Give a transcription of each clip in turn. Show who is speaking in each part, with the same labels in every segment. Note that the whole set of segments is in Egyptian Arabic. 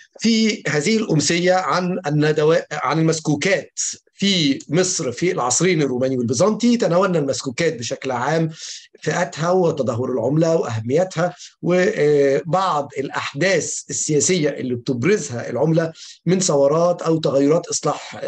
Speaker 1: في هذه الامسيه عن الندوات عن المسكوكات في مصر في العصرين الروماني والبيزنطي تناولنا المسكوكات بشكل عام فئاتها وتدهور العمله واهميتها وبعض الاحداث السياسيه اللي بتبرزها العمله من ثورات او تغيرات اصلاح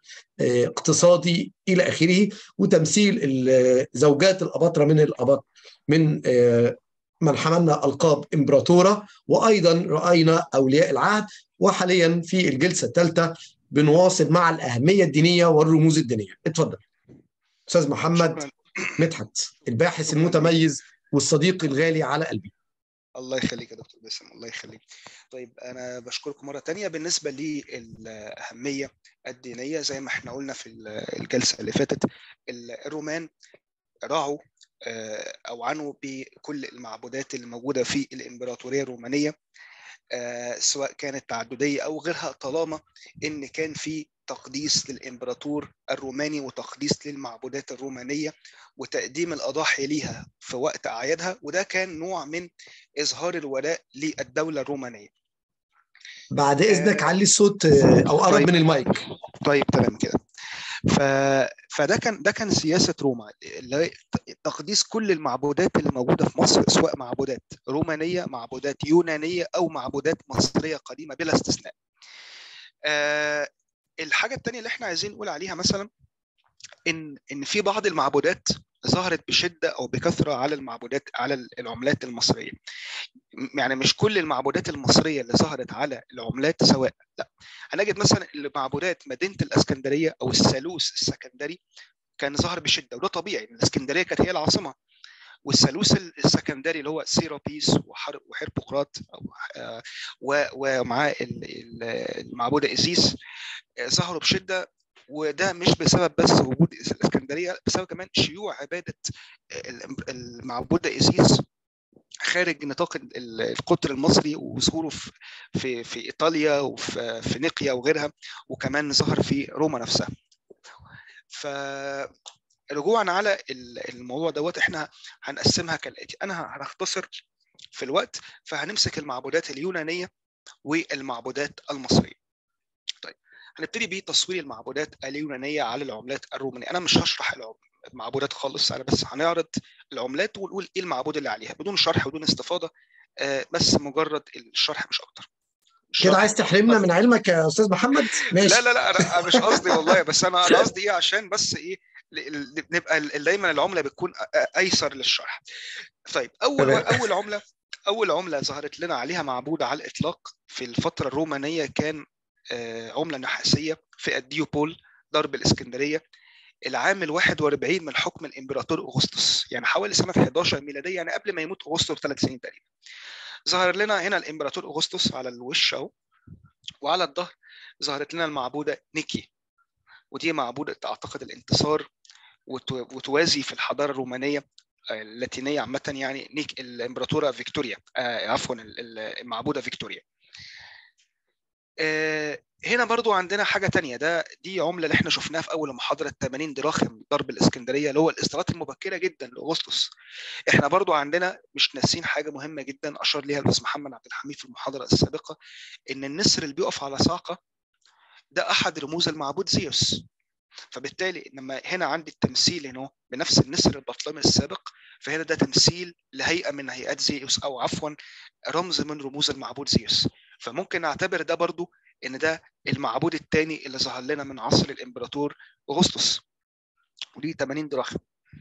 Speaker 1: اقتصادي الى اخره وتمثيل زوجات الاباطره من الاباط من من حملنا القاب امبراطوره وايضا راينا اولياء العهد وحاليا في الجلسه الثالثه بنواصل مع الاهميه الدينيه والرموز الدينيه اتفضل استاذ محمد مدحت الباحث المتميز والصديق الغالي على قلبي
Speaker 2: الله يخليك يا دكتور باسم الله يخليك طيب انا بشكركم مره تانية بالنسبه للاهميه الدينيه زي ما احنا قلنا في الجلسه اللي فاتت الرومان راعوا او عنوا بكل المعبودات الموجوده في الامبراطوريه الرومانيه سواء كانت تعدديه او غيرها طالما ان كان في تقديس للامبراطور الروماني وتقديس للمعبودات الرومانيه وتقديم الاضاحي ليها في وقت اعيادها وده كان نوع من اظهار الولاء للدوله الرومانيه.
Speaker 1: بعد اذنك علي الصوت او قرب طيب من المايك.
Speaker 2: طيب تمام كده. ف... فده كان ده كان سياسه روما اللي تقديس كل المعبودات اللي موجوده في مصر سواء معبودات رومانيه معبودات يونانيه او معبودات مصريه قديمه بلا استثناء. آه الحاجه الثانيه اللي احنا عايزين نقول عليها مثلا ان ان في بعض المعبودات ظهرت بشده او بكثره على المعبودات على العملات المصريه. يعني مش كل المعبودات المصريه اللي ظهرت على العملات سواء، لا. هنجد مثلا معبودات مدينه الاسكندريه او الثالوث السكندري كان ظهر بشده وده طبيعي الاسكندريه كانت هي العاصمه. والثالوث السكندري اللي هو سيرابيس وحربقراط ومعاه المعبوده ايزيس ظهروا بشده وده مش بسبب بس وجود الاسكندريه بسبب كمان شيوع عباده المعبوده ايزيس خارج نطاق القطر المصري وظهوره في في في ايطاليا وفي في نيقيا وغيرها وكمان ظهر في روما نفسها. ف رجوعا على الموضوع دوت احنا هنقسمها كالاتي انا هنختصر في الوقت فهنمسك المعبودات اليونانيه والمعبودات المصريه. طيب هنبتدي بتصوير المعبودات اليونانيه على العملات الرومانيه انا مش هشرح المعبودات خالص انا بس هنعرض العملات ونقول ايه المعبود اللي عليها بدون شرح بدون استفاضه بس مجرد الشرح مش اكتر
Speaker 1: كده عايز تحرمنا من علمك يا استاذ محمد
Speaker 2: ماشي لا لا لا انا مش قصدي والله بس انا انا قصدي ايه عشان بس ايه نبقى دايما العمله بتكون ايسر للشرح طيب اول اول عمله اول عمله ظهرت لنا عليها معبود على الاطلاق في الفتره الرومانيه كان عمله نحاسيه فئه ديوبول ضرب الاسكندريه العام ال 41 من حكم الامبراطور اغسطس يعني حوالي سنه 11 ميلاديه يعني قبل ما يموت اغسطس بثلاث سنين تقريبا ظهر لنا هنا الامبراطور اغسطس على الوش اهو وعلى الظهر ظهرت لنا المعبوده نيكي ودي معبوده تعتقد الانتصار وتوازي في الحضاره الرومانيه اللاتينيه عامه يعني نيك الامبراطوره فيكتوريا آه عفوا المعبوده فيكتوريا آه هنا برضو عندنا حاجه تانية ده دي عمله اللي احنا شفناها في اول محاضره 80 دراهم ضرب الاسكندريه اللي هو الاصدارات المبكره جدا لاغسطس احنا برضو عندنا مش ناسين حاجه مهمه جدا اشار ليها الاستاذ محمد عبد الحميد في المحاضره السابقه ان النسر اللي بيقف على ساقه ده احد رموز المعبود زيوس فبالتالي لما هنا عندي التمثيل هنا بنفس النسر البطلمي السابق فهنا ده تمثيل لهيئه من هيئات زيوس او عفوا رمز من رموز المعبود زيوس فممكن نعتبر ده برضو ان ده المعبود الثاني اللي ظهر لنا من عصر الامبراطور اغسطس ودي 80 دراهم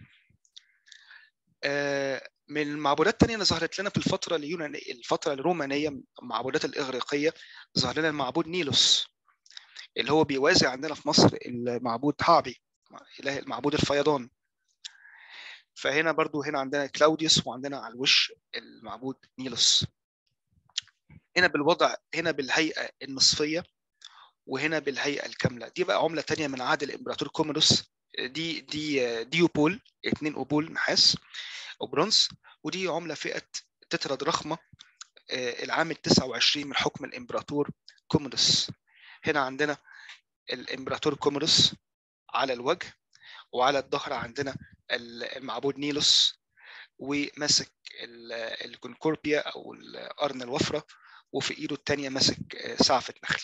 Speaker 2: من المعبودات الثانيه اللي ظهرت لنا في الفتره اليونانيه الفتره الرومانيه المعبودات الاغريقيه ظهر لنا المعبود نيلوس اللي هو بيوازي عندنا في مصر المعبود هابي اله المعبود الفيضان فهنا برضو هنا عندنا كلاوديوس وعندنا على الوش المعبود نيلوس هنا بالوضع هنا بالهيئه النصفيه وهنا بالهيئه الكامله دي بقى عمله تانية من عهد الامبراطور كومودوس دي دي ديوبول اثنين اوبول نحاس او برونز ودي عمله فئه تترا ضخمه العام ال 29 من حكم الامبراطور كومودوس هنا عندنا الامبراطور كومودوس على الوجه وعلى الظهر عندنا المعبود نيلوس وماسك الكونكوربيا او القرن الوفره وفي ايده الثانيه ماسك سعفه نخل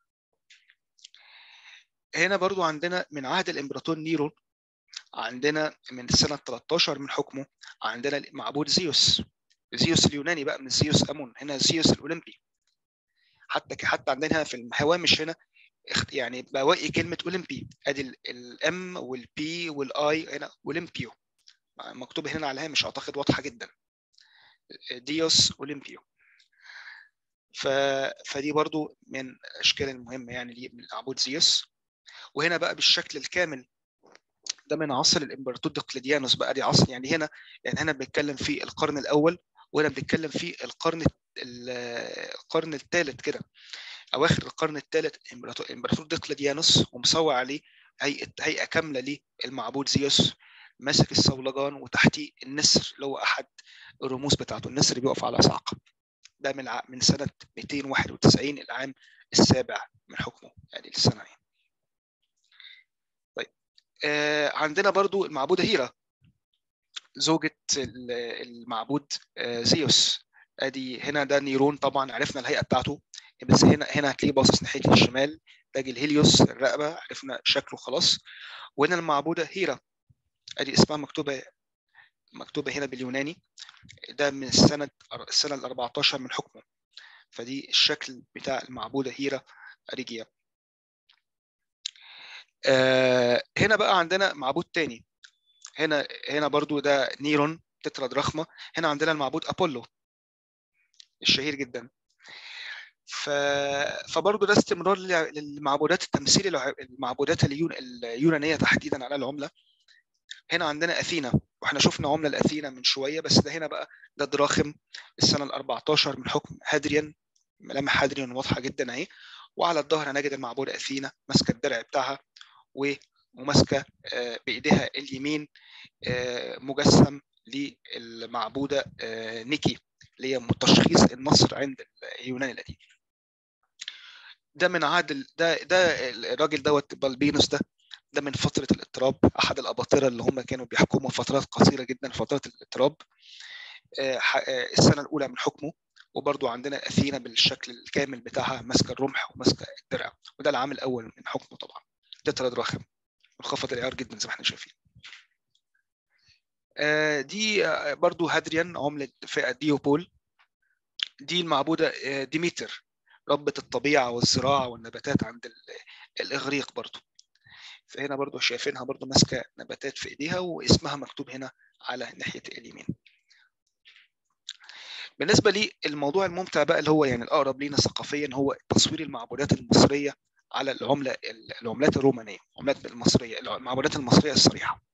Speaker 2: هنا برضو عندنا من عهد الامبراطور نيرون عندنا من السنه 13 من حكمه عندنا معبود زيوس زيوس اليوناني بقى من زيوس امون هنا زيوس الاولمبي حتى حتى عندنا في الهوامش هنا يعني بواقي كلمه اولمبي ادي الام والبي والاي هنا اولمبيو مكتوب هنا على الهامش اعتقد واضحه جدا ديوس اولمبيو ف... فدي برضو من الاشكال المهمه يعني من معبود زيوس وهنا بقى بالشكل الكامل ده من عصر الامبراطور دقلديانوس بقى دي عصر يعني هنا يعني هنا بنتكلم في القرن الاول وهنا بنتكلم في القرن القرن الثالث كده اواخر القرن الثالث الامبراطور دقلديانوس ومصور عليه هيئه هيئه كامله للمعبود زيوس ماسك الصولجان وتحتيه النسر اللي هو احد الرموز بتاعته النسر اللي بيقف على صعقه ده من من سنه 291 العام السابع من حكمه يعني السنه دي. طيب آه عندنا برضو المعبوده هيرا زوجة المعبود آه زيوس ادي هنا ده نيرون طبعا عرفنا الهيئه بتاعته بس هنا هنا هتلاقيه باصص ناحيه الشمال تاج الهيليوس الرقبه عرفنا شكله خلاص وهنا المعبوده هيرا ادي اسمها مكتوبه مكتوبه هنا باليوناني ده من السنه السنه ال 14 من حكمه فدي الشكل بتاع المعبوده هيرا اريجيا آه هنا بقى عندنا معبود تاني هنا هنا برضو ده نيرون تترا دراخما هنا عندنا المعبود ابولو الشهير جدا ف... فبرضه ده استمرار للمعبودات التمثيل المعبودات اليون... اليونانيه تحديدا على العمله هنا عندنا اثينا واحنا شفنا عمله الاثينا من شويه بس ده هنا بقى ده دراخم السنه ال 14 من حكم هادريان ملامح هادريان واضحه جدا اهي وعلى الظهر هنجد المعبوده اثينا ماسكه الدرع بتاعها وماسكه بايديها اليمين مجسم للمعبوده نيكي اللي هي تشخيص النصر عند اليونان القديم ده من عهد ده ده الراجل دوت بالبينوس ده ده من فتره الاضطراب احد الاباطره اللي هم كانوا بيحكموا فترات قصيره جدا فترات الاضطراب السنه الاولى من حكمه وبرضو عندنا اثينا بالشكل الكامل بتاعها ماسكه الرمح وماسكه الدرع وده العام الاول من حكمه طبعا تترا دراخم منخفض العيار جدا زي ما احنا شايفين دي برضو هادريان عملة فئة ديوبول دي المعبودة ديميتر ربة الطبيعة والزراعة والنباتات عند الإغريق برضو فهنا برضو شايفينها برضو ماسكة نباتات في إيديها واسمها مكتوب هنا على ناحية اليمين بالنسبة لي الموضوع الممتع بقى اللي هو يعني الأقرب لينا ثقافيا هو تصوير المعبودات المصرية على العملة العملات الرومانية العملات المصرية المعبودات المصرية الصريحة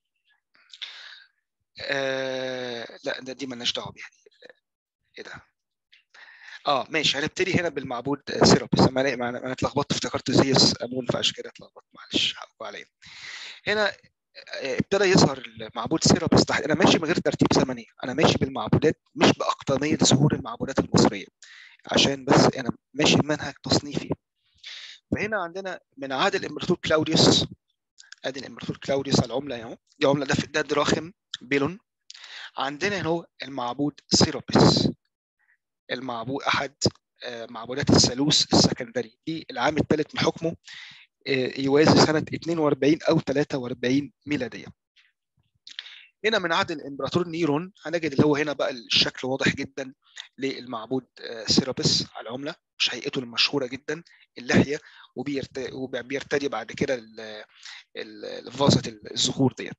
Speaker 2: آه لا ده دي مالناش دعوه بيها ايه ده اه ماشي هنبتدي هنا بالمعبود سيرابس انا انا اتلخبطت افتكرت زيوس امون فعشان كده اتلخبطت معلش حقكم عليا هنا ابتدى يظهر المعبود سيرابس تحت انا ماشي من غير ترتيب زمني انا ماشي بالمعبودات مش باقدميه ظهور المعبودات المصريه عشان بس انا ماشي منهج تصنيفي فهنا عندنا من عهد الامبراطور كلاوديوس ادي الامبراطور كلاوديوس على العمله اهو دي عمله ده ده دراخم بيلون عندنا هنا المعبود سيروبس المعبود احد معبودات الثالوث السكندري دي العام الثالث من حكمه يوازي سنه 42 او 43 ميلاديه هنا من عهد الامبراطور نيرون هنجد اللي هو هنا بقى الشكل واضح جدا للمعبود سيروبس على العمله مش هيئته المشهوره جدا اللحيه وبيرتدي بعد كده فازه الزهور ديت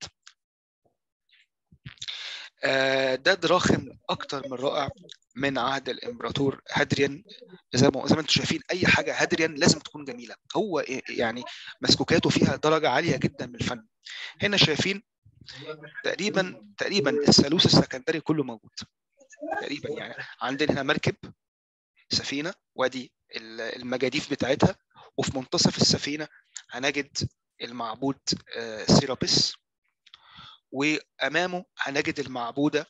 Speaker 2: ده دراخم اكتر من رائع من عهد الامبراطور هادريان زي ما زي ما انتم شايفين اي حاجه هادريان لازم تكون جميله هو يعني مسكوكاته فيها درجه عاليه جدا من الفن هنا شايفين تقريبا تقريبا الثالوث السكندري كله موجود تقريبا يعني عندنا هنا مركب سفينه وادي المجاديف بتاعتها وفي منتصف السفينه هنجد المعبود سيرابس وامامه هنجد المعبوده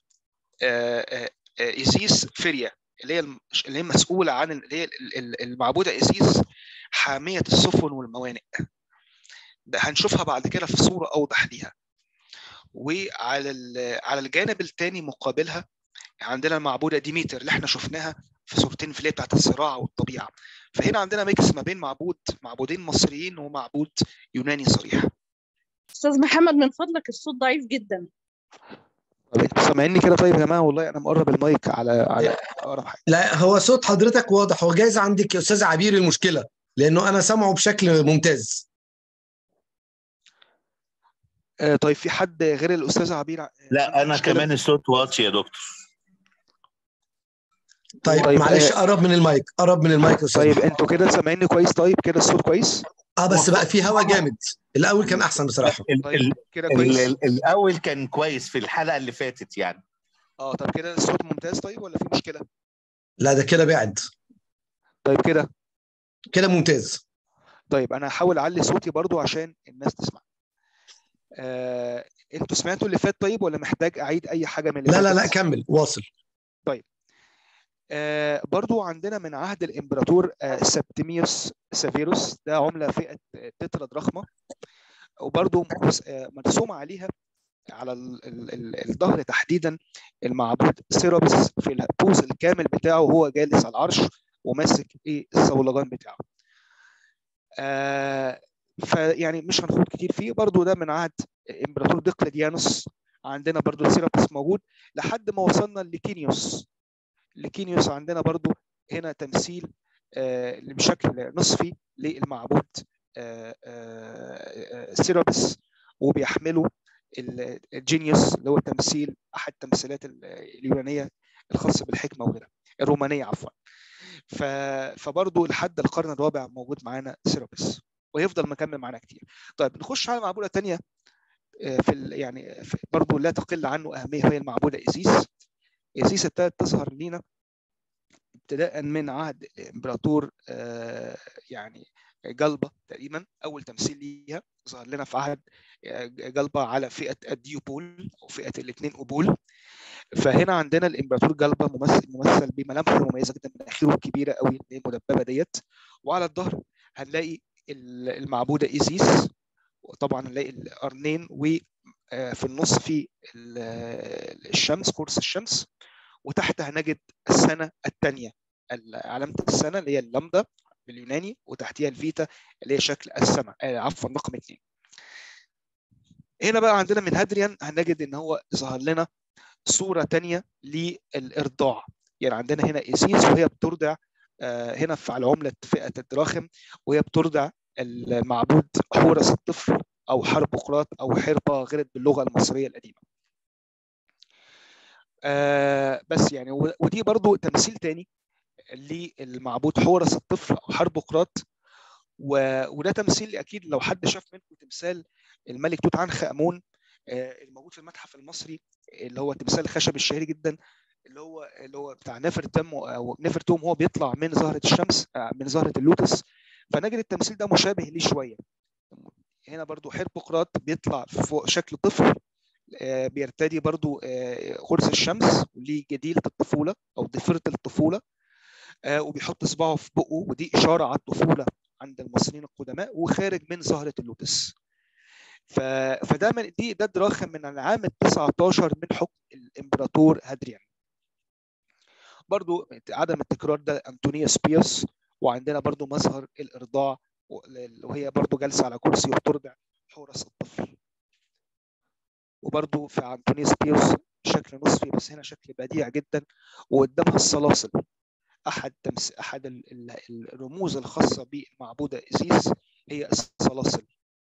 Speaker 2: ايزيس فيريا اللي هي اللي هي مسؤوله عن اللي هي المعبوده ايزيس حاميه السفن والموانئ ده هنشوفها بعد كده في صوره اوضح ليها وعلى على الجانب الثاني مقابلها عندنا المعبوده ديميتر اللي احنا شفناها في صورتين في اللي بتاعت الصراع والطبيعه فهنا عندنا ميكس ما بين معبود معبودين مصريين ومعبود يوناني صريح
Speaker 3: استاذ محمد من فضلك الصوت ضعيف جدا
Speaker 2: طب انتوا سامعيني كده طيب يا جماعه والله انا مقرب المايك على على اقرب حاجه
Speaker 1: لا هو صوت حضرتك واضح هو جايز عندك يا استاذ عبير المشكله لانه انا سامعه بشكل ممتاز
Speaker 2: آه طيب في حد غير الاستاذ عبير ع-
Speaker 4: لا
Speaker 2: عنده
Speaker 4: انا
Speaker 2: مشكلة؟
Speaker 4: كمان الصوت واطي يا دكتور
Speaker 1: طيب,
Speaker 2: طيب،
Speaker 1: معلش
Speaker 2: آه،
Speaker 1: قرب من المايك قرب من المايك يا استاذ
Speaker 2: طيب انتوا كده سامعيني كويس طيب كده الصوت كويس
Speaker 1: اه بس بقى في هوا جامد الاول كان احسن بصراحه
Speaker 4: ال-
Speaker 2: طيب
Speaker 4: ال-
Speaker 2: كده
Speaker 4: ال-
Speaker 2: كويس
Speaker 4: ال- الاول كان كويس في الحلقه اللي فاتت يعني
Speaker 2: اه طب كده الصوت ممتاز طيب ولا في مشكله
Speaker 1: لا ده كده بعد
Speaker 2: طيب كده
Speaker 1: كده ممتاز
Speaker 2: طيب انا هحاول اعلي صوتي برضو عشان الناس تسمع آه، انتوا سمعتوا اللي فات طيب ولا محتاج اعيد اي حاجه من اللي
Speaker 1: لا لا لا
Speaker 2: فاتت؟
Speaker 1: كمل واصل
Speaker 2: آه، برضو عندنا من عهد الامبراطور آه، سبتيميوس سافيروس ده عمله فئه تترا دراخمه وبرضو مرس- آه، مرسوم عليها على ال- ال- ال- الظهر تحديدا المعبود سيرابس في البوز الكامل بتاعه وهو جالس على العرش وماسك ايه الصولجان بتاعه آه فيعني مش هنخوض كتير فيه برضو ده من عهد امبراطور ديقلديانوس عندنا برضو السيرابس موجود لحد ما وصلنا لكينيوس لكينيوس عندنا برضو هنا تمثيل آه بشكل نصفي للمعبود آه آه سيرابس وبيحمله ال- الجينيوس اللي هو تمثيل احد تمثيلات ال- اليونانيه الخاصه بالحكمه وغيرها الرومانيه عفوا ف... فبرضه لحد القرن الرابع موجود معانا سيرابس ويفضل مكمل معانا كتير طيب نخش على معبوده تانية آه، في ال... يعني في برضه لا تقل عنه اهميه وهي المعبوده ايزيس ايزيس ابتدت تظهر لينا ابتداء من عهد الامبراطور آه، يعني جلبة تقريبا اول تمثيل ليها ظهر لنا في عهد آه، جلبة على فئه الديوبول او فئه الاثنين ابول فهنا عندنا الامبراطور جلبة ممثل ممثل بملامحه المميزه جدا مناخيره الكبيره قوي اللي هي المدببه ديت وعلى الظهر هنلاقي ال- المعبوده ايزيس وطبعا هنلاقي القرنين وفي النص في ال- الشمس قرص الشمس وتحت هنجد السنه الثانيه علامه السنه اللي هي اللامدا باليوناني وتحتيها الفيتا اللي هي شكل السماء آه، عفوا رقم اثنين هنا بقى عندنا من هادريان هنجد ان هو ظهر لنا صوره تانية للارضاع يعني عندنا هنا ايسيس وهي بترضع آه، هنا في على عمله فئه الدراخم وهي بترضع المعبود حورس الطفل او حربقراط او حربه غيرت باللغه المصريه القديمه آه، بس يعني و- ودي برضو تمثيل تاني للمعبود حورس الطفل او حربقراط و- وده تمثيل اكيد لو حد شاف منكم تمثال الملك توت عنخ امون آه، الموجود في المتحف المصري اللي هو تمثال الخشب الشهير جدا اللي هو اللي هو بتاع نفرتم او نفرتوم هو بيطلع من زهره الشمس آه، من زهره اللوتس فنجد التمثيل ده مشابه ليه شويه هنا برضو حربقراط بيطلع فوق شكل طفل آه، بيرتدي برضو آه، قرص الشمس وليه جديلة الطفولة أو ضفيرة الطفولة آه، وبيحط صباعه في بقه ودي إشارة على الطفولة عند المصريين القدماء وخارج من زهرة اللوتس ف... فده من دي ده دراخم من العام ال 19 من حكم الامبراطور هادريان برضو عدم التكرار ده انطونيوس بيوس وعندنا برضو مظهر الارضاع وهي برضو جالسه على كرسي وبترضع حورس الطفل وبرضو في انطونيوس بيوس شكل نصفي بس هنا شكل بديع جدا وقدامها السلاسل احد تمس... احد ال- ال- الرموز الخاصه بالمعبوده ايزيس هي السلاسل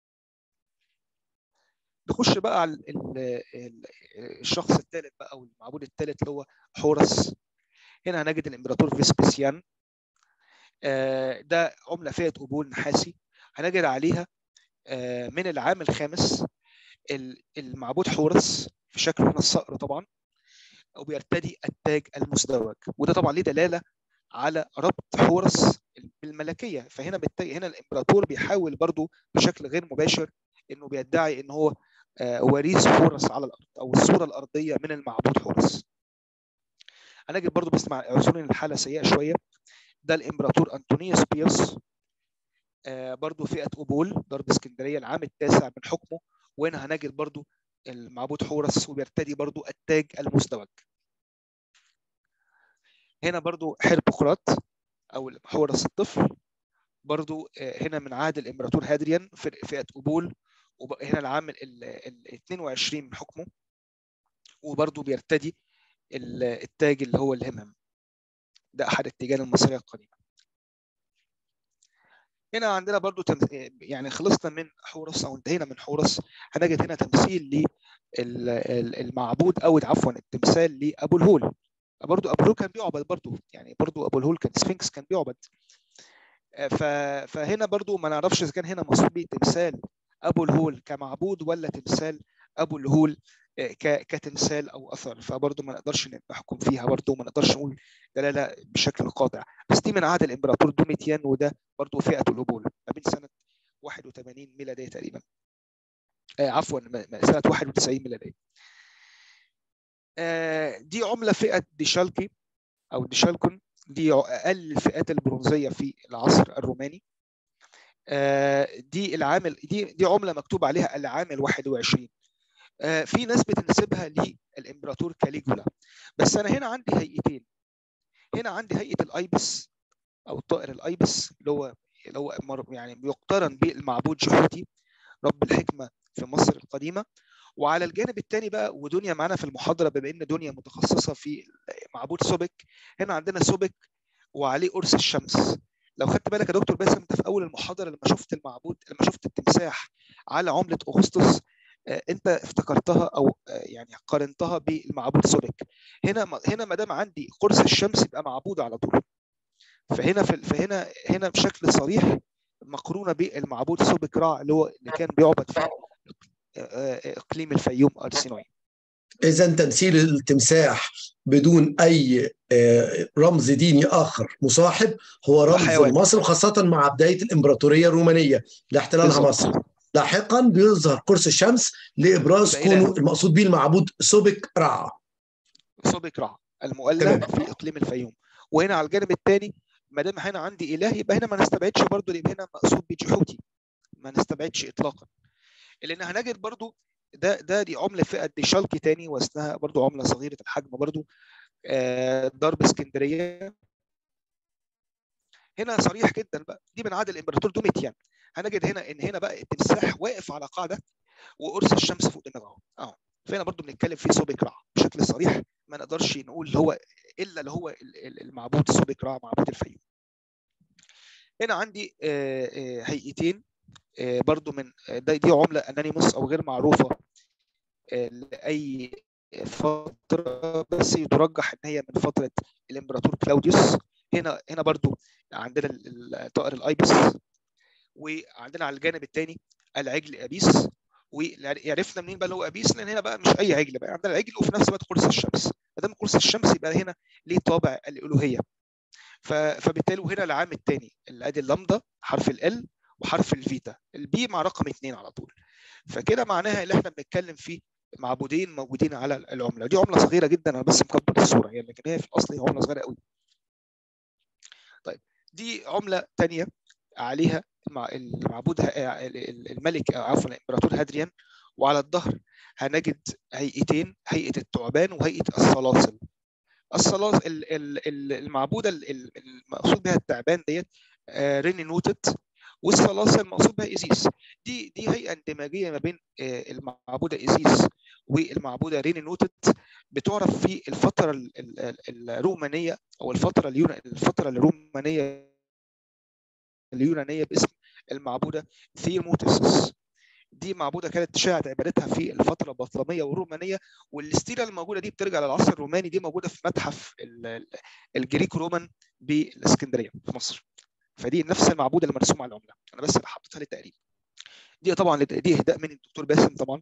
Speaker 2: نخش بقى على ال- ال- الشخص الثالث بقى او المعبود الثالث اللي هو حورس هنا هنجد الامبراطور فيسبسيان آه، ده عمله فئه قبول نحاسي هنجد عليها آه، من العام الخامس ال- المعبود حورس في شكله هنا الصقر طبعا وبيرتدي التاج المزدوج وده طبعا ليه دلاله على ربط حورس بالملكيه فهنا بالتالي هنا الامبراطور بيحاول برضو بشكل غير مباشر انه بيدعي ان هو آه، وريث حورس على الارض او الصوره الارضيه من المعبود حورس هنجد برضو بس مع اعذروني الحاله سيئه شويه ده الامبراطور انطونيوس بيوس آه، برضو فئه قبول ضرب اسكندريه العام التاسع من حكمه وهنا هنجد برضو المعبود حورس وبيرتدي برضو التاج المزدوج هنا برضو حربقراط او حورس الطفل برضو هنا من عهد الامبراطور هادريان فئه ابول وهنا العام ال 22 من حكمه وبرضو بيرتدي التاج اللي هو الهمم ده احد التيجان المصريه القديمه هنا عندنا برضو تم... يعني خلصنا من حورس او انتهينا من حورس هنجد هنا تمثيل للمعبود او عفوا التمثال لابو الهول برضو ابو الهول كان بيعبد برضو يعني برضو ابو الهول كان سفنكس كان بيعبد ف... فهنا برضو ما نعرفش اذا كان هنا مقصود به تمثال ابو الهول كمعبود ولا تمثال ابو الهول ك... كتمثال او اثر فبرضو ما نقدرش نحكم فيها برضو ما نقدرش نقول دلاله بشكل قاطع بس دي من عهد الامبراطور دوميتيان وده برضو فئه الهبول ما بين سنه 81 ميلاديه تقريبا آه عفوا سنه 91 ميلاديه آه دي عمله فئه ديشالكي او ديشالكون دي اقل الفئات البرونزيه في العصر الروماني آه دي العامل دي دي عمله مكتوب عليها العامل 21 آه في ناس بتنسبها للامبراطور كاليجولا بس انا هنا عندي هيئتين هنا عندي هيئه الايبس او الطائر الايبس اللي هو اللي هو يعني بيقترن بالمعبود جحوتي رب الحكمه في مصر القديمه وعلى الجانب الثاني بقى ودنيا معانا في المحاضره بما ان دنيا متخصصه في معبود سوبك هنا عندنا سوبك وعليه قرص الشمس لو خدت بالك يا دكتور باسم انت في اول المحاضره لما شفت المعبود لما شفت التمساح على عمله اغسطس انت افتكرتها او يعني قارنتها بالمعبود سوبك هنا هنا ما دام عندي قرص الشمس يبقى معبود على طول فهنا في فهنا هنا بشكل صريح مقرونه بالمعبود سوبك رع اللي هو اللي كان بيعبد في اقليم الفيوم ارسينوي
Speaker 1: اذا تمثيل التمساح بدون اي رمز ديني اخر مصاحب هو رمز لمصر وخاصه مع بدايه الامبراطوريه الرومانيه لاحتلالها مصر لاحقا بيظهر قرص الشمس لابراز كونه المقصود به المعبود سوبك رع
Speaker 2: سوبك رع المؤله في اقليم الفيوم وهنا على الجانب الثاني ما دام هنا عندي اله يبقى هنا ما نستبعدش برضه يبقى هنا مقصود بجحوتي ما نستبعدش اطلاقا لان هنجد برضه ده ده دي عمله فئه ديشالكي تاني واسمها برضه عمله صغيره الحجم برضه آه ضرب اسكندريه هنا صريح جدا بقى دي من عهد الامبراطور دوميتيان هنجد هنا ان هنا بقى التمساح واقف على قاعده وقرص الشمس فوق دماغه اهو فهنا برضه بنتكلم في سوبك رع بشكل صريح ما نقدرش نقول اللي هو الا اللي هو المعبود سوبك رع معبود الفيوم هنا عندي هيئتين برضو من دي عمله انونيموس او غير معروفه لاي فتره بس يترجح ان هي من فتره الامبراطور كلاوديوس هنا هنا برضو عندنا الطائر الايبس وعندنا على الجانب الثاني العجل ابيس وعرفنا منين بقى اللي هو ابيس لان هنا بقى مش اي عجل بقى عندنا العجل وفي نفس الوقت قرص الشمس ما دام قرص الشمس يبقى هنا ليه طابع الالوهيه فبالتالي وهنا العام الثاني اللي ادي اللامدا حرف ال وحرف الفيتا البي مع رقم اثنين على طول فكده معناها اللي احنا بنتكلم فيه معبودين موجودين على العمله دي عمله صغيره جدا انا بس مكبر الصوره يعني لكن هي في الاصل هي عمله صغيره قوي طيب دي عمله ثانيه عليها المعبود الملك عفوا الامبراطور هادريان وعلى الظهر هنجد هيئتين هيئه الثعبان وهيئه الصلاصل الصلاصل المعبوده المقصود بها التعبان ديت ريني نوتت والصلاصل المقصود بها ايزيس دي دي هيئه اندماجيه ما بين المعبوده ايزيس والمعبوده ريني نوتت بتعرف في الفتره الرومانيه او الفتره الفتره الرومانيه اليونانيه باسم المعبوده ثيرموتسس دي معبوده كانت شاعت عبادتها في الفتره البطلميه والرومانيه والستيله الموجوده دي بترجع للعصر الروماني دي موجوده في متحف الجريك رومان بالاسكندريه في مصر فدي نفس المعبوده اللي مرسومه على العمله انا بس اللي حطيتها للتقريب دي طبعا دي اهداء من الدكتور باسم طبعا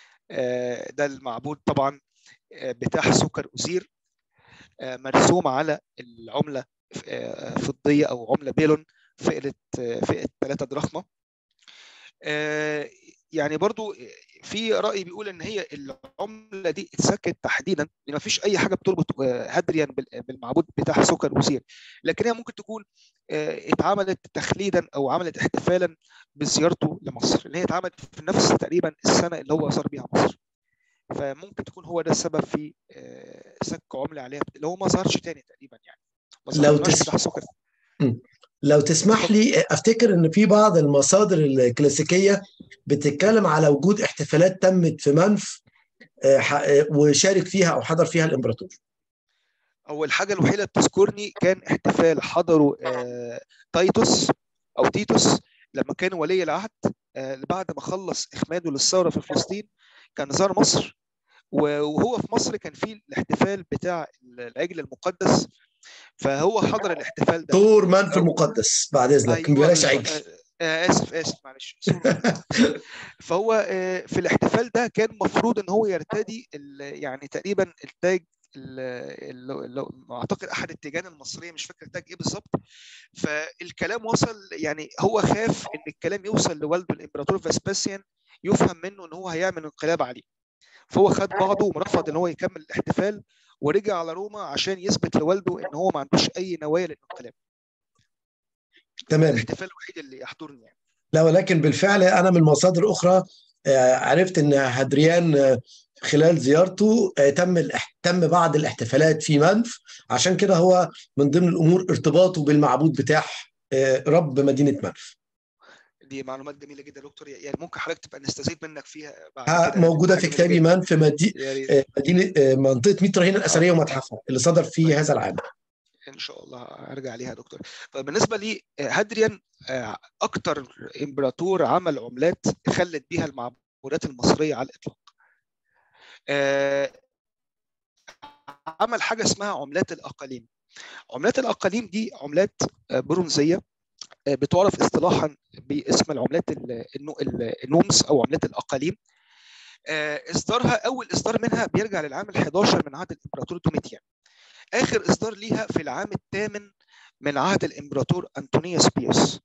Speaker 2: ده المعبود طبعا بتاع سكر أزير مرسوم على العمله فضيه او عمله بيلون فئه فئه 3 دراخمه يعني برضو في راي بيقول ان هي العمله دي اتسكت تحديدا لان ما فيش اي حاجه بتربط هادريان بالمعبود بتاع سكر وزير لكن هي ممكن تكون اتعملت تخليدا او عملت احتفالا بزيارته لمصر اللي هي اتعملت في نفس تقريبا السنه اللي هو زار بيها مصر فممكن تكون هو ده السبب في سك عمله عليها اللي هو ما ظهرش تاني تقريبا يعني ما
Speaker 1: لو
Speaker 2: ذكرناش
Speaker 1: تس-
Speaker 2: بتاع سكر
Speaker 1: لو تسمح لي افتكر ان في بعض المصادر الكلاسيكيه بتتكلم على وجود احتفالات تمت في منف آه، ح- آه، وشارك فيها او حضر فيها الامبراطور
Speaker 2: هو الحاجه الوحيده اللي بتذكرني كان احتفال حضره آه، تايتوس او تيتوس لما كان ولي العهد آه، بعد ما خلص اخماده للثوره في فلسطين كان زار مصر و- وهو في مصر كان في الاحتفال بتاع العجل المقدس فهو حضر الاحتفال ده
Speaker 1: طور منف المقدس بعد اذنك
Speaker 2: أيوة
Speaker 1: بلاش
Speaker 2: بالظبط.
Speaker 1: عجل
Speaker 2: آه، آه، اسف اسف معلش سوري. فهو آه، في الاحتفال ده كان مفروض ان هو يرتدي ال- يعني تقريبا التاج ال- ال- ال- اعتقد احد التيجان المصريه مش فاكر تاج ايه بالظبط فالكلام وصل يعني هو خاف ان الكلام يوصل لوالده الامبراطور فاسباسيان يفهم منه ان هو هيعمل انقلاب عليه فهو خد بعضه ورفض ان هو يكمل الاحتفال ورجع على روما عشان يثبت لوالده ان هو ما عندوش اي نوايا للانقلاب
Speaker 1: تمام
Speaker 2: الاحتفال الوحيد اللي يحضرني يعني
Speaker 1: لا ولكن بالفعل انا من مصادر اخرى آه، عرفت ان هادريان آه، خلال زيارته آه، تم الاح- تم بعض الاحتفالات في منف عشان كده هو من ضمن الامور ارتباطه بالمعبود بتاع آه، رب مدينه منف
Speaker 2: دي معلومات جميله جدا يا دكتور يعني ممكن حضرتك تبقى نستزيد منك فيها بعد
Speaker 1: ها،
Speaker 2: كده
Speaker 1: موجوده
Speaker 2: حاجة
Speaker 1: في
Speaker 2: جميلة
Speaker 1: كتابي
Speaker 2: جداً.
Speaker 1: منف مدي
Speaker 2: يا ريت
Speaker 1: آه، مدينه آه، منطقه ميت رهينه الاثريه ومتحفها اللي صدر في
Speaker 2: طيب.
Speaker 1: هذا العام
Speaker 2: ان شاء الله هرجع عليها يا دكتور طيب بالنسبه لي آه، هادريان آه، اكتر امبراطور عمل عملات خلت بيها المعبودات المصريه على الاطلاق آه، عمل حاجه اسمها عملات الاقاليم عملات الاقاليم دي عملات آه، برونزيه آه، بتعرف اصطلاحا باسم العملات ال- النو- ال- النومس او عملات الاقاليم آه، اصدارها اول اصدار منها بيرجع للعام ال11 من عهد الامبراطور دوميتيان اخر اصدار ليها في العام الثامن من عهد الامبراطور انطونيوس بيوس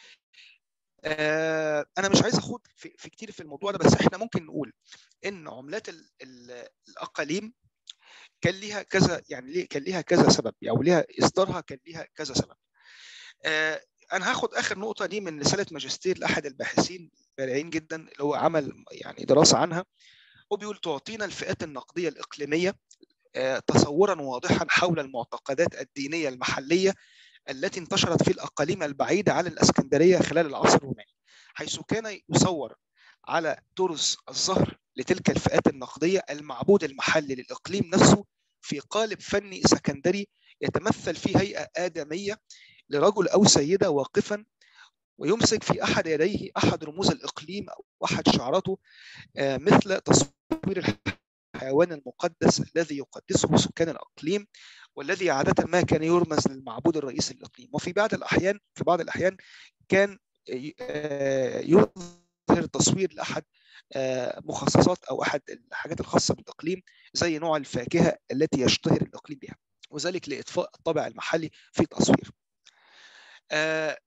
Speaker 2: آه، انا مش عايز اخوض في, في كتير في الموضوع ده بس احنا ممكن نقول ان عملات ال ال الاقاليم كان ليها كذا يعني ليه كان ليها كذا سبب او ليها اصدارها كان ليها كذا سبب آه، انا هاخد اخر نقطه دي من رساله ماجستير لاحد الباحثين البارعين جدا اللي هو عمل يعني دراسه عنها هو بيقول تعطينا الفئات النقديه الاقليميه آه، تصورا واضحا حول المعتقدات الدينيه المحليه التي انتشرت في الاقاليم البعيده عن الاسكندريه خلال العصر الروماني حيث كان يصور على ترس الظهر لتلك الفئات النقديه المعبود المحلي للاقليم نفسه في قالب فني سكندري يتمثل في هيئه ادميه لرجل او سيده واقفا ويمسك في احد يديه احد رموز الاقليم او احد شعاراته آه، مثل تصوير الحيوان المقدس الذي يقدسه سكان الاقليم والذي عاده ما كان يرمز للمعبود الرئيسي للاقليم وفي بعض الاحيان في بعض الاحيان كان آه، يظهر تصوير لاحد آه، مخصصات او احد الحاجات الخاصه بالاقليم زي نوع الفاكهه التي يشتهر الاقليم بها وذلك لاطفاء الطابع المحلي في التصوير آه،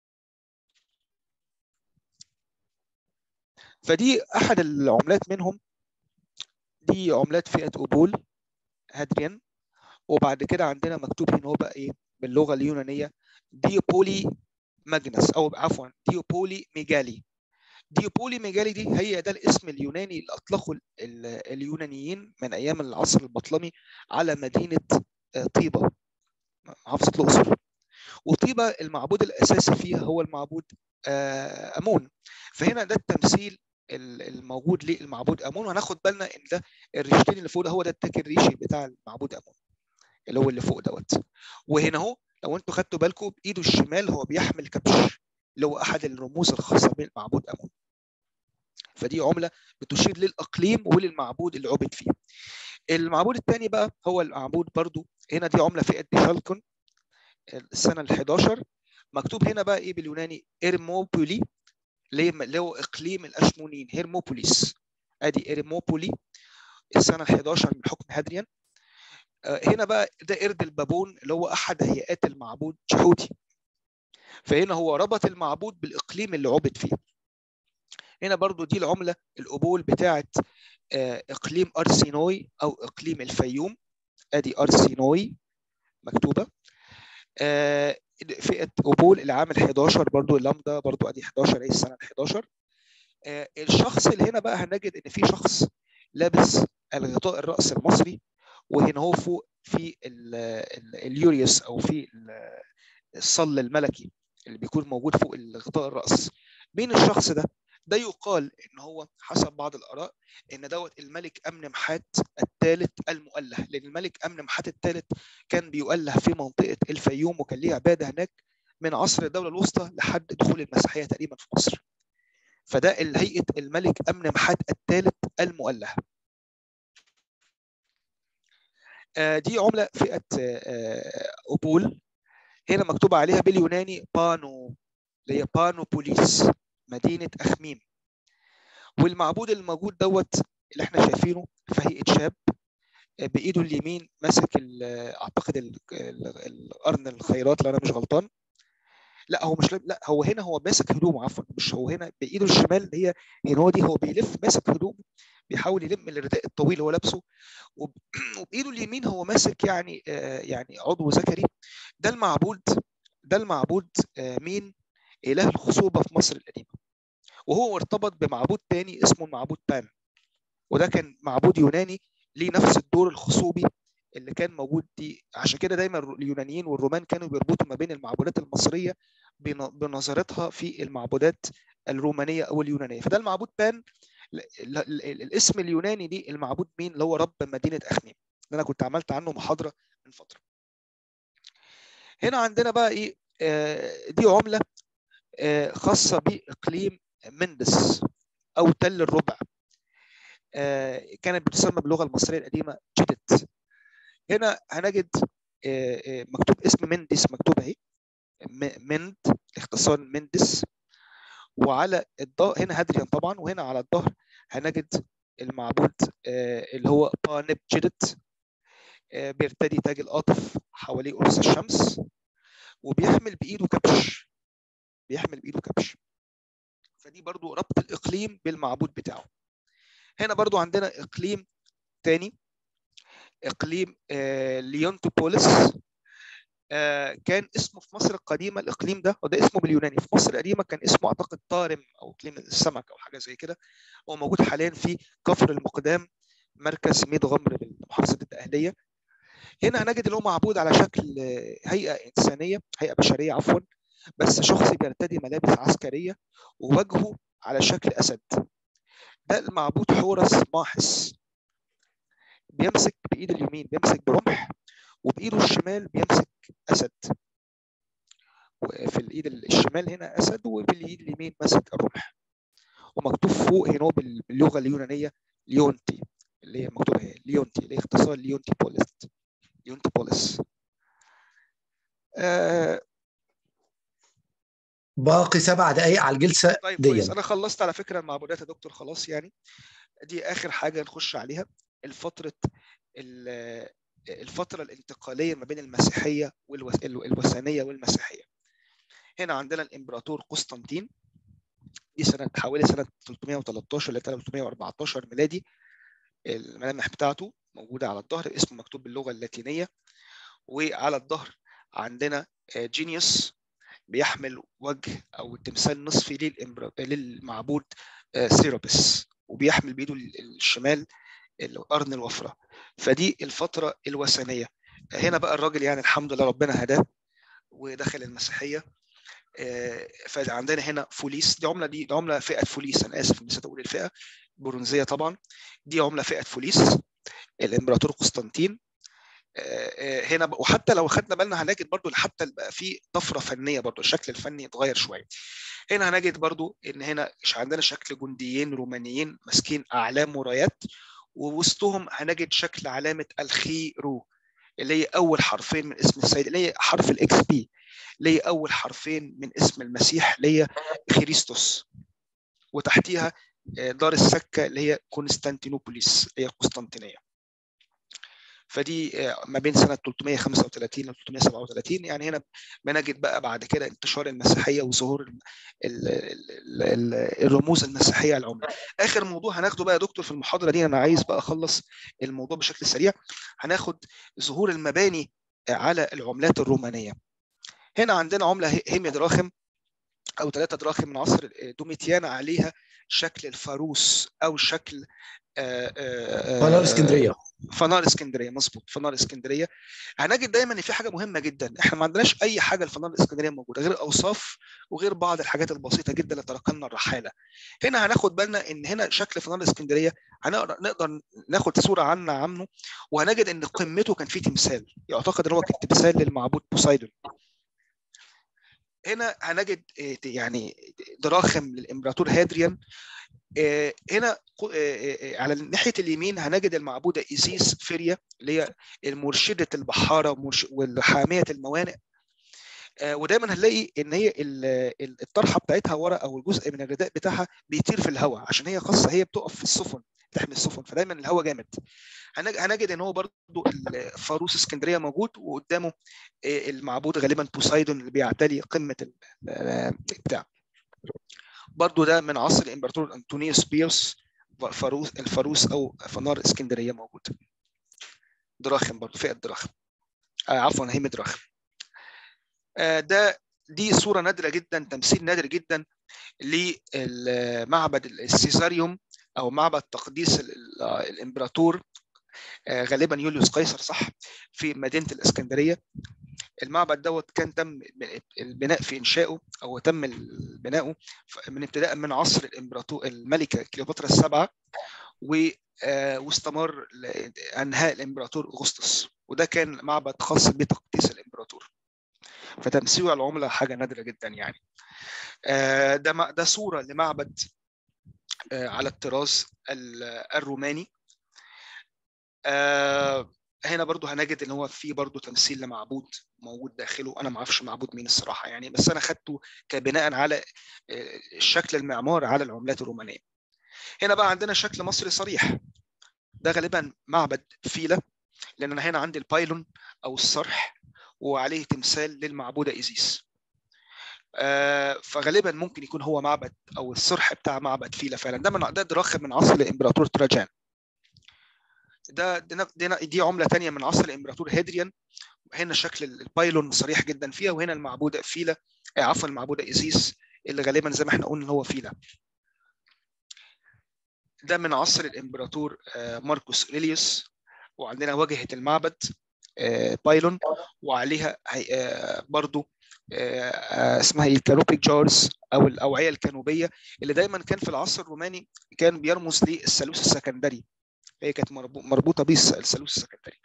Speaker 2: فدي احد العملات منهم دي عملات فئه اوبول هادريان وبعد كده عندنا مكتوب هنا هو بقى ايه باللغه اليونانيه ديوبولي ماجنس او عفوا ديوبولي ميجالي ديوبولي ميجالي دي هي ده الاسم اليوناني اللي اطلقه ال- اليونانيين من ايام العصر البطلمي على مدينه آه، طيبه محافظه الاقصر وطيبه المعبود الاساسي فيها هو المعبود آه، امون فهنا ده التمثيل ال- الموجود للمعبود امون وهناخد بالنا ان ده الريشتين اللي فوق ده هو ده التاج الريشي بتاع المعبود امون اللي هو اللي فوق دوت وهنا اهو لو انتوا خدتوا بالكم بايده الشمال هو بيحمل كبش اللي هو احد الرموز الخاصه بالمعبود امون فدي عمله بتشير للاقليم وللمعبود اللي عبد فيه المعبود الثاني بقى هو المعبود برضو هنا دي عمله فئه ديشالكون السنه ال 11 مكتوب هنا بقى ايه باليوناني ايرموبولي اللي هي- اللي هو اقليم الاشمونيين هيرموبوليس ادي ايرموبولي السنه ال 11 من حكم هادريان آه، هنا بقى ده قرد البابون اللي هو احد هيئات المعبود جحودي فهنا هو ربط المعبود بالاقليم اللي عبد فيه هنا برضو دي العمله القبول بتاعه آه، اقليم ارسينوي او اقليم الفيوم ادي ارسينوي مكتوبه آه، فئه قبول العام ال 11 برضو اللامدا برضو ادي 11 ايه السنه ال 11 آه، الشخص اللي هنا بقى هنجد ان في شخص لابس الغطاء الراس المصري وهنا هو فوق في ال ال اليوريوس او في ال- الصل الملكي اللي بيكون موجود فوق غطاء الراس مين الشخص ده ده يقال ان هو حسب بعض الاراء ان دوت الملك امن محات الثالث المؤله لان الملك امن محات الثالث كان بيؤله في منطقه الفيوم وكان ليه عباده هناك من عصر الدوله الوسطى لحد دخول المسيحيه تقريبا في مصر فده هيئه الملك امن محات الثالث المؤله آه، دي عمله فئه آه، اوبول هنا مكتوب عليها باليوناني بانو اللي هي بانو بوليس مدينه اخميم والمعبود الموجود دوت اللي احنا شايفينه في هيئه شاب آه، بايده اليمين ماسك ال- اعتقد ال- ال- القرن الخيرات لو انا مش غلطان لا هو مش لا هو هنا هو ماسك هدومه عفوا مش هو هنا بايده الشمال اللي هي هنا هو دي هو بيلف ماسك هدومه بيحاول يلم الرداء الطويل اللي هو لابسه وب- وبايده اليمين هو ماسك يعني آه، يعني عضو ذكري ده المعبود ده المعبود آه، مين اله الخصوبه في مصر القديمه وهو ارتبط بمعبود تاني اسمه المعبود بان وده كان معبود يوناني ليه نفس الدور الخصوبي اللي كان موجود دي عشان كده دايما اليونانيين والرومان كانوا بيربطوا ما بين المعبودات المصريه بن- بنظرتها في المعبودات الرومانيه او اليونانيه فده المعبود بان ال- ال- ال- الاسم اليوناني دي المعبود مين اللي هو رب مدينه اخميم اللي انا كنت عملت عنه محاضره من فتره هنا عندنا بقى ايه آه، دي عمله آه، خاصه باقليم مندس او تل الربع آه، كانت بتسمى باللغه المصريه القديمه جدت هنا هنجد آه، آه، مكتوب اسم مندس مكتوب اهي م- مند اختصار مندس وعلى الظهر هنا هادريان طبعا وهنا على الظهر هنجد المعبود آه، اللي هو بانب جدت آه، بيرتدي تاج القطف حواليه قرص الشمس وبيحمل بايده كبش بيحمل بايده كبش فدي برضو ربط الاقليم بالمعبود بتاعه هنا برضو عندنا اقليم تاني اقليم آه، ليونتوبوليس آه، كان اسمه في مصر القديمه الاقليم ده وده اسمه باليوناني في مصر القديمه كان اسمه اعتقد طارم او اقليم السمك او حاجه زي كده هو موجود حاليا في كفر المقدام مركز ميد غمر بمحافظه الدقهليه هنا هنجد اللي هو معبود على شكل آه، هيئه انسانيه هيئه بشريه عفوا بس شخص بيرتدي ملابس عسكريه ووجهه على شكل اسد ده المعبود حورس ماحس بيمسك بايد اليمين بيمسك برمح وبايده الشمال بيمسك اسد وفي الايد الشمال هنا اسد وبالايد اليمين ماسك الرمح ومكتوب فوق هنا بال- باللغه اليونانيه ليونتي اللي هي مكتوبه اهي ليونتي اللي هي اختصار ليونتي بوليس ليونتي بوليس آه
Speaker 1: باقي سبع دقائق على الجلسه
Speaker 2: طيب
Speaker 1: دي
Speaker 2: كويس انا خلصت على فكره المعبودات يا دكتور خلاص يعني دي اخر حاجه نخش عليها الفتره ال- الفتره الانتقاليه ما بين المسيحيه والوث- الو- الوثنيه والمسيحيه هنا عندنا الامبراطور قسطنطين دي سنه حوالي سنه 313 ل 314 ميلادي الملامح بتاعته موجوده على الظهر اسمه مكتوب باللغه اللاتينيه وعلى الظهر عندنا آه، جينيوس بيحمل وجه او تمثال نصفي للإمبرا- للمعبود آه، سيروبس وبيحمل بايده ال- الشمال القرن الوفره فدي الفتره الوثنيه هنا بقى الراجل يعني الحمد لله ربنا هداه ودخل المسيحيه آه، فعندنا هنا فوليس دي عمله دي, دي عمله فئه فوليس انا اسف نسيت اقول الفئه برونزيه طبعا دي عمله فئه فوليس الامبراطور قسطنطين آه، آه، هنا بقى- وحتى لو خدنا بالنا هنجد برضو حتى بقى في طفره فنيه برضو الشكل الفني اتغير شويه هنا هنجد برضو ان هنا ش- عندنا شكل جنديين رومانيين ماسكين اعلام ورايات ووسطهم هنجد شكل علامه الخيرو اللي هي اول حرفين من اسم السيد اللي هي حرف الاكس بي اللي هي اول حرفين من اسم المسيح اللي هي خريستوس وتحتيها آه، دار السكه اللي هي كونستانتينوبوليس اللي هي القسطنطينيه فدي آه، ما بين سنه 335 ل 337 يعني هنا بنجد بقى بعد كده انتشار المسيحيه وظهور ال- ال- ال- ال- الرموز المسيحيه على العمله. اخر موضوع هناخده بقى يا دكتور في المحاضره دي انا عايز بقى اخلص الموضوع بشكل سريع هناخد ظهور المباني على العملات الرومانيه. هنا عندنا عمله هي- هيميا دراخم او ثلاثة دراخم من عصر دوميتيان عليها شكل الفاروس او شكل آه، آه، آه،
Speaker 1: قناه الاسكندريه
Speaker 2: فنار اسكندريه مظبوط فنار اسكندريه هنجد دايما ان في حاجه مهمه جدا احنا ما عندناش اي حاجه لفنار الاسكندريه موجوده غير اوصاف وغير بعض الحاجات البسيطه جدا اللي تركنا الرحاله هنا هناخد بالنا ان هنا شكل فنار الاسكندريه هنقدر نقدر ناخد صوره عنه عنه وهنجد ان قمته كان فيه تمثال يعتقد ان هو كان تمثال للمعبود بوسايدون هنا هنجد آه، يعني دراخم للامبراطور هادريان آه، هنا آه، آه، على ناحيه اليمين هنجد المعبوده ايزيس فيريا اللي هي المرشده البحاره ومرش- والحاميه الموانئ آه، ودايما هنلاقي ان هي ال- ال- الطرحه بتاعتها ورا او الجزء من الرداء بتاعها بيطير في الهواء عشان هي خاصه هي بتقف في السفن تحمي السفن فدايما الهواء جامد هنج- هنجد ان هو برضو ال- فاروس اسكندريه موجود وقدامه آه، المعبود غالبا بوسايدون اللي بيعتلي قمه ال- آه، بتاع برضو ده من عصر الامبراطور انطونيوس بيوس فاروس الفاروس او فنار اسكندريه موجود دراخم برضو فئه دراخم آه عفوا هيمة دراخم آه ده دي صوره نادره جدا تمثيل نادر جدا لمعبد السيزاريوم او معبد تقديس ال- ال- الامبراطور آه غالبا يوليوس قيصر صح في مدينه الاسكندريه المعبد دوت كان تم البناء في انشائه او تم بناؤه من ابتداء من عصر الامبراطور الملكه كليوباترا السبعه و آه، واستمر لانهاء الامبراطور اغسطس وده كان معبد خاص بتقديس الامبراطور فتمثيل العمله حاجه نادره جدا يعني آه، ده م- ده صوره لمعبد آه، على الطراز ال- الروماني آه، هنا برضو هنجد ان هو في برضو تمثيل لمعبود موجود داخله انا ما اعرفش معبود مين الصراحه يعني بس انا خدته كبناء على آه، الشكل المعماري على العملات الرومانيه هنا بقى عندنا شكل مصري صريح ده غالبا معبد فيلة لان انا هنا عندي البايلون او الصرح وعليه تمثال للمعبوده ايزيس آه، فغالبا ممكن يكون هو معبد او الصرح بتاع معبد فيلة فعلا ده من ده دراخم من عصر الامبراطور تراجان ده ده ده- دي عمله تانية من عصر الامبراطور هادريان هنا شكل البايلون صريح جدا فيها وهنا المعبوده فيلة آه، عفوا المعبوده ايزيس اللي غالبا زي ما احنا قلنا هو فيلة ده من عصر الامبراطور آه، ماركوس اوريليوس وعندنا واجهه المعبد آه، بايلون وعليها هي- آه، برضو آه، آه، اسمها ايه الكانوبيك جارز او الاوعيه الكانوبيه اللي دايما كان في العصر الروماني كان بيرمز للثالوث السكندري هي كانت مربو- مربوطه بيه الثالوث السكندري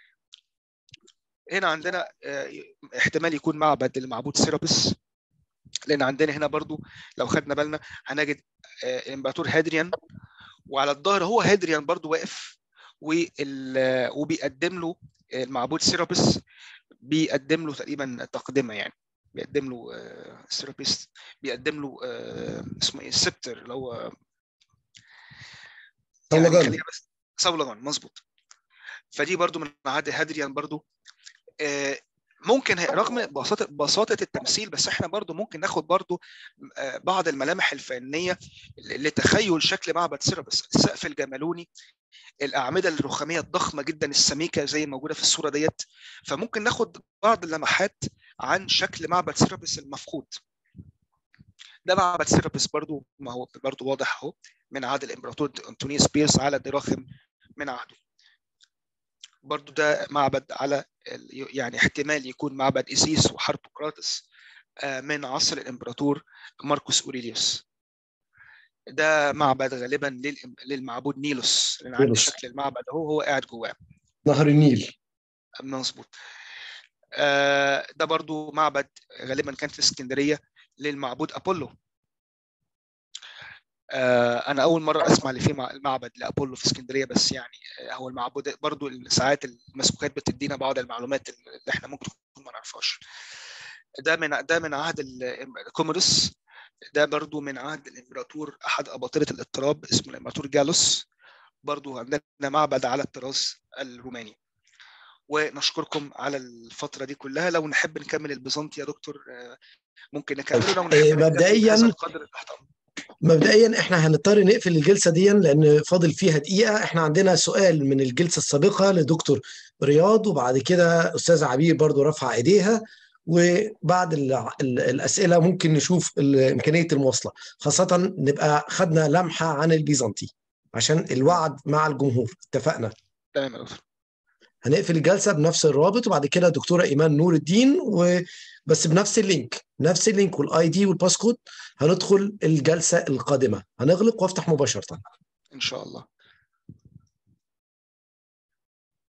Speaker 2: هنا عندنا آه، احتمال يكون معبد للمعبود سيرابس لان عندنا هنا برضو لو خدنا بالنا هنجد آه، الامبراطور هادريان وعلى الظهر هو هادريان برضو واقف وال- وبيقدم له المعبود سيرابس بيقدم له تقريبا تقدمه يعني بيقدم له آه، سيرابيست بيقدم له آه، اسمه ايه السبتر اللي هو يعني
Speaker 1: طلقان.
Speaker 2: خلينا بس صولجان مظبوط فدي برضو من عهد هادريان برضو آه، ممكن هي- رغم بساطه بساطه التمثيل بس احنا برضو ممكن ناخد برضو آه، بعض الملامح الفنيه لتخيل شكل معبد سيرابس السقف الجمالوني الاعمده الرخاميه الضخمه جدا السميكه زي موجوده في الصوره ديت فممكن ناخد بعض اللمحات عن شكل معبد سيرابس المفقود ده معبد سيرابس برضو ما هو برضو واضح اهو من عهد الامبراطور انطونيوس بيرس على دراخم من عهده برضو ده معبد على ال- يعني احتمال يكون معبد إيسيس وحربوقراطس آه، من عصر الامبراطور ماركوس اوريليوس ده معبد غالبا لل- للمعبود نيلوس لان عندي
Speaker 1: نيلوس.
Speaker 2: شكل المعبد اهو هو قاعد جواه
Speaker 1: نهر النيل
Speaker 2: مظبوط آه، ده برضو معبد غالبا كان في اسكندريه للمعبود ابولو آه، انا اول مره اسمع اللي في مع- معبد لابولو في اسكندريه بس يعني آه، هو المعبود برضو ساعات المسكوكات بتدينا بعض المعلومات اللي احنا ممكن نكون ما نعرفهاش ده من ده من عهد ال- الكومورس ده برضو من عهد الامبراطور احد اباطره الاضطراب اسمه الامبراطور جالوس برضو عندنا معبد على الطراز الروماني ونشكركم على الفتره دي كلها لو نحب نكمل البيزنطي يا دكتور آه، ممكن نكمله لو نحب
Speaker 1: إيه،
Speaker 2: نكمل
Speaker 1: مبدئياً-
Speaker 2: بهذا القدر تحت أمرك.
Speaker 1: مبدئيا احنا هنضطر نقفل الجلسه دي لان فاضل فيها دقيقه احنا عندنا سؤال من الجلسه السابقه لدكتور رياض وبعد كده استاذه عبير برضو رفع ايديها وبعد ال- ال- الاسئله ممكن نشوف ال- امكانيه المواصله خاصه نبقى خدنا لمحه عن البيزنطي عشان الوعد مع الجمهور اتفقنا
Speaker 2: تمام يا دكتور
Speaker 1: هنقفل الجلسه بنفس الرابط وبعد كده دكتوره ايمان نور الدين وبس بنفس اللينك نفس اللينك والاي دي والباسكود هندخل الجلسه القادمه هنغلق وافتح مباشره
Speaker 2: ان شاء الله